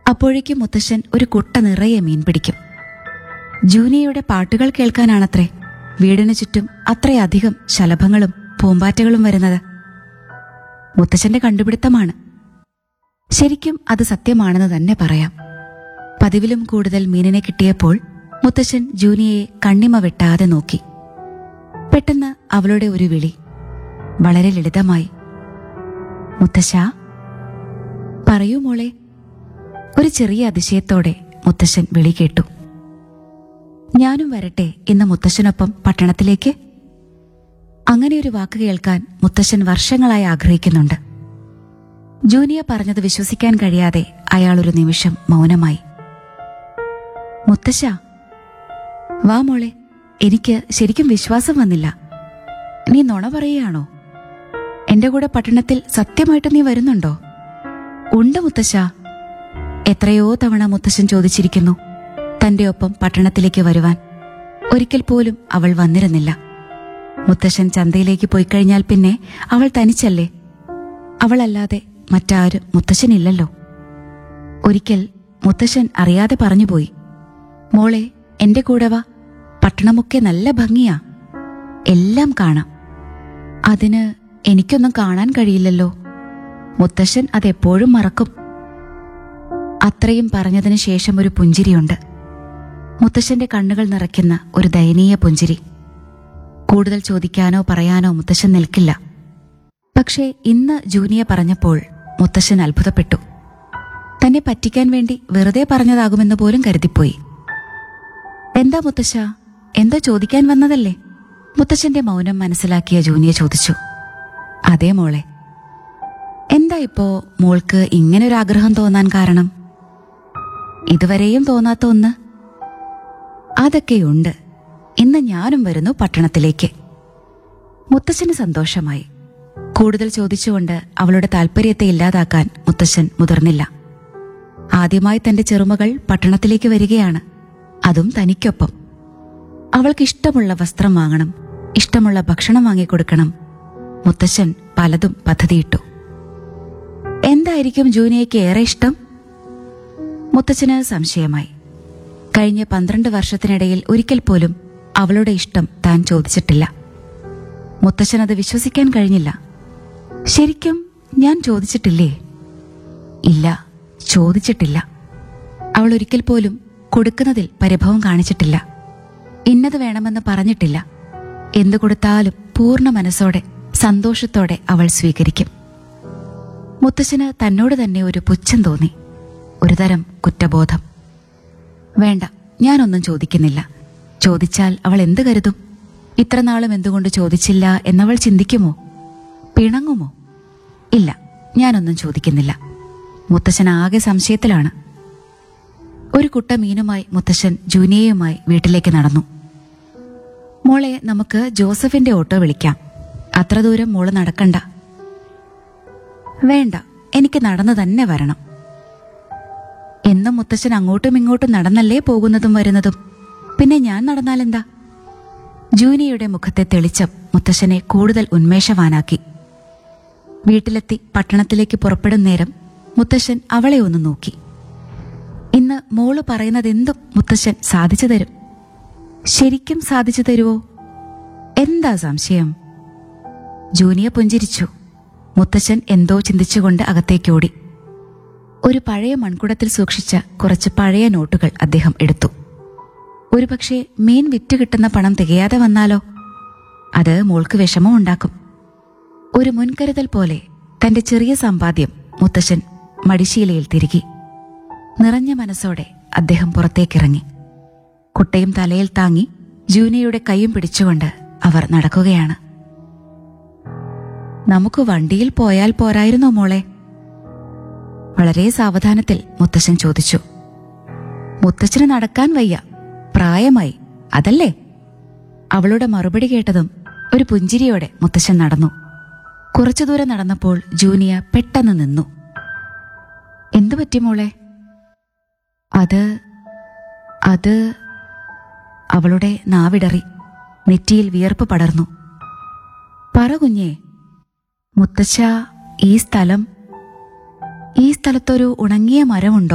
അപ്പോഴേക്കും മുത്തശ്ശൻ ഒരു കുട്ട നിറയെ മീൻ പിടിക്കും ജൂനിയയുടെ പാട്ടുകൾ കേൾക്കാനാണത്രേ വീടിനു ചുറ്റും അത്രയധികം ശലഭങ്ങളും പൂമ്പാറ്റകളും വരുന്നത് മുത്തശ്ശന്റെ കണ്ടുപിടുത്തമാണ് ശരിക്കും അത് സത്യമാണെന്ന് തന്നെ പറയാം പതിവിലും കൂടുതൽ മീനിനെ കിട്ടിയപ്പോൾ മുത്തശ്ശൻ ജൂനിയയെ കണ്ണിമ വെട്ടാതെ നോക്കി പെട്ടെന്ന് അവളുടെ ഒരു വിളി വളരെ ലളിതമായി മുത്തശ്ശ പറയൂ മോളെ ഒരു ചെറിയ അതിശയത്തോടെ മുത്തശ്ശൻ വിളി കേട്ടു ഞാനും വരട്ടെ ഇന്ന് മുത്തശ്ശനൊപ്പം പട്ടണത്തിലേക്ക് അങ്ങനെ ഒരു വാക്ക് കേൾക്കാൻ മുത്തശ്ശൻ വർഷങ്ങളായി ആഗ്രഹിക്കുന്നുണ്ട് ജൂനിയ പറഞ്ഞത് വിശ്വസിക്കാൻ കഴിയാതെ അയാൾ ഒരു നിമിഷം മൗനമായി മുത്തശ്ശ വാ മോളെ എനിക്ക് ശരിക്കും വിശ്വാസം വന്നില്ല നീ നുണ പറയുകയാണോ എന്റെ കൂടെ പട്ടണത്തിൽ സത്യമായിട്ട് നീ വരുന്നുണ്ടോ ഉണ്ട് മുത്തശ്ശ എത്രയോ തവണ മുത്തശ്ശൻ ചോദിച്ചിരിക്കുന്നു തന്റെ ഒപ്പം പട്ടണത്തിലേക്ക് വരുവാൻ ഒരിക്കൽ പോലും അവൾ വന്നിരുന്നില്ല മുത്തശ്ശൻ ചന്തയിലേക്ക് പോയി കഴിഞ്ഞാൽ പിന്നെ അവൾ തനിച്ചല്ലേ അവളല്ലാതെ മറ്റാരും മുത്തശ്ശനില്ലല്ലോ ഒരിക്കൽ മുത്തശ്ശൻ അറിയാതെ പറഞ്ഞുപോയി മോളെ എന്റെ കൂടെ വാ പട്ടണമൊക്കെ നല്ല ഭംഗിയാ എല്ലാം കാണാം അതിന് എനിക്കൊന്നും കാണാൻ കഴിയില്ലല്ലോ മുത്തശ്ശൻ അതെപ്പോഴും മറക്കും അത്രയും പറഞ്ഞതിന് ശേഷം ഒരു പുഞ്ചിരിയുണ്ട് മുത്തശ്ശന്റെ കണ്ണുകൾ നിറയ്ക്കുന്ന ഒരു ദയനീയ പുഞ്ചിരി കൂടുതൽ ചോദിക്കാനോ പറയാനോ മുത്തശ്ശൻ നിൽക്കില്ല പക്ഷേ ഇന്ന് ജൂനിയ പറഞ്ഞപ്പോൾ മുത്തശ്ശൻ അത്ഭുതപ്പെട്ടു തന്നെ പറ്റിക്കാൻ വേണ്ടി വെറുതെ പറഞ്ഞതാകുമെന്ന് പോലും കരുതിപ്പോയി എന്താ മുത്തശ്ശ എന്തോ ചോദിക്കാൻ വന്നതല്ലേ മുത്തശ്ശന്റെ മൗനം മനസ്സിലാക്കിയ ജൂനിയ ചോദിച്ചു അതേ മോളെ എന്താ ഇപ്പോ മോൾക്ക് ഇങ്ങനൊരു ആഗ്രഹം തോന്നാൻ കാരണം ഇതുവരെയും തോന്നാത്ത ഒന്ന് അതൊക്കെയുണ്ട് ഇന്ന് ഞാനും വരുന്നു പട്ടണത്തിലേക്ക് മുത്തശ്ശന് സന്തോഷമായി കൂടുതൽ ചോദിച്ചുകൊണ്ട് അവളുടെ താല്പര്യത്തെ ഇല്ലാതാക്കാൻ മുത്തശ്ശൻ മുതിർന്നില്ല ആദ്യമായി തന്റെ ചെറുമകൾ പട്ടണത്തിലേക്ക് വരികയാണ് അതും തനിക്കൊപ്പം അവൾക്ക് ഇഷ്ടമുള്ള വസ്ത്രം വാങ്ങണം ഇഷ്ടമുള്ള ഭക്ഷണം വാങ്ങിക്കൊടുക്കണം മുത്തശ്ശൻ പലതും പദ്ധതിയിട്ടു എന്തായിരിക്കും ജൂനിയയ്ക്ക് ഏറെ ഇഷ്ടം മുത്തച്ഛന് സംശയമായി കഴിഞ്ഞ പന്ത്രണ്ട് വർഷത്തിനിടയിൽ ഒരിക്കൽ പോലും അവളുടെ ഇഷ്ടം താൻ ചോദിച്ചിട്ടില്ല മുത്തച്ഛനത് വിശ്വസിക്കാൻ കഴിഞ്ഞില്ല ശരിക്കും ഞാൻ ചോദിച്ചിട്ടില്ലേ ഇല്ല ചോദിച്ചിട്ടില്ല അവൾ ഒരിക്കൽ പോലും കൊടുക്കുന്നതിൽ പരിഭവം കാണിച്ചിട്ടില്ല ഇന്നത് വേണമെന്ന് പറഞ്ഞിട്ടില്ല എന്തു കൊടുത്താലും പൂർണ്ണ മനസ്സോടെ സന്തോഷത്തോടെ അവൾ സ്വീകരിക്കും മുത്തശ്ശന് തന്നോട് തന്നെ ഒരു പുച്ഛം തോന്നി ഒരുതരം കുറ്റബോധം വേണ്ട ഞാനൊന്നും ചോദിക്കുന്നില്ല ചോദിച്ചാൽ അവൾ എന്ത് കരുതും ഇത്ര നാളും എന്തുകൊണ്ട് ചോദിച്ചില്ല എന്നവൾ ചിന്തിക്കുമോ പിണങ്ങുമോ ഇല്ല ഞാനൊന്നും ചോദിക്കുന്നില്ല മുത്തശ്ശൻ ആകെ സംശയത്തിലാണ് ഒരു കുട്ട മീനുമായി മുത്തശ്ശൻ ജൂനിയയുമായി വീട്ടിലേക്ക് നടന്നു മോളെ നമുക്ക് ജോസഫിന്റെ ഓട്ടോ വിളിക്കാം അത്ര ദൂരം മോള് നടക്കണ്ട വേണ്ട എനിക്ക് നടന്നു തന്നെ വരണം എന്നും മുത്തശ്ശൻ അങ്ങോട്ടും ഇങ്ങോട്ടും നടന്നല്ലേ പോകുന്നതും വരുന്നതും പിന്നെ ഞാൻ നടന്നാലെന്താ ജൂനിയയുടെ മുഖത്തെ തെളിച്ചം മുത്തശ്ശനെ കൂടുതൽ ഉന്മേഷവാനാക്കി വീട്ടിലെത്തി പട്ടണത്തിലേക്ക് പുറപ്പെടും നേരം മുത്തശ്ശൻ അവളെ ഒന്ന് നോക്കി ഇന്ന് മോള് പറയുന്നതെന്തും മുത്തശ്ശൻ സാധിച്ചു തരും ശരിക്കും സാധിച്ചു തരുവോ എന്താ സംശയം ജൂനിയ പുഞ്ചിരിച്ചു മുത്തശ്ശൻ എന്തോ ചിന്തിച്ചുകൊണ്ട് അകത്തേക്കോടി ഒരു മൺകുടത്തിൽ സൂക്ഷിച്ച കുറച്ച് പഴയ നോട്ടുകൾ അദ്ദേഹം എടുത്തു ഒരുപക്ഷെ മീൻ വിറ്റ് കിട്ടുന്ന പണം തികയാതെ വന്നാലോ അത് മോൾക്ക് വിഷമം ഉണ്ടാക്കും ഒരു മുൻകരുതൽ പോലെ തന്റെ ചെറിയ സമ്പാദ്യം മുത്തശ്ശൻ മടിശീലയിൽ തിരുകി നിറഞ്ഞ മനസ്സോടെ അദ്ദേഹം പുറത്തേക്കിറങ്ങി കുട്ടയും തലയിൽ താങ്ങി ജൂനിയയുടെ കൈയും പിടിച്ചുകൊണ്ട് അവർ നടക്കുകയാണ് നമുക്ക് വണ്ടിയിൽ പോയാൽ പോരായിരുന്നോ മോളെ വളരെ സാവധാനത്തിൽ മുത്തശ്ശൻ ചോദിച്ചു മുത്തച്ഛന് നടക്കാൻ വയ്യ പ്രായമായി അതല്ലേ അവളുടെ മറുപടി കേട്ടതും ഒരു പുഞ്ചിരിയോടെ മുത്തശ്ശൻ നടന്നു കുറച്ചു ദൂരം നടന്നപ്പോൾ ജൂനിയ പെട്ടെന്ന് നിന്നു എന്തു പറ്റി മോളെ അത് അത് അവളുടെ നാവിടറി നെറ്റിയിൽ വിയർപ്പ് പടർന്നു പറ കുഞ്ഞേ മുത്തച്ഛ ഈ സ്ഥലം ഈ സ്ഥലത്തൊരു ഉണങ്ങിയ മരമുണ്ടോ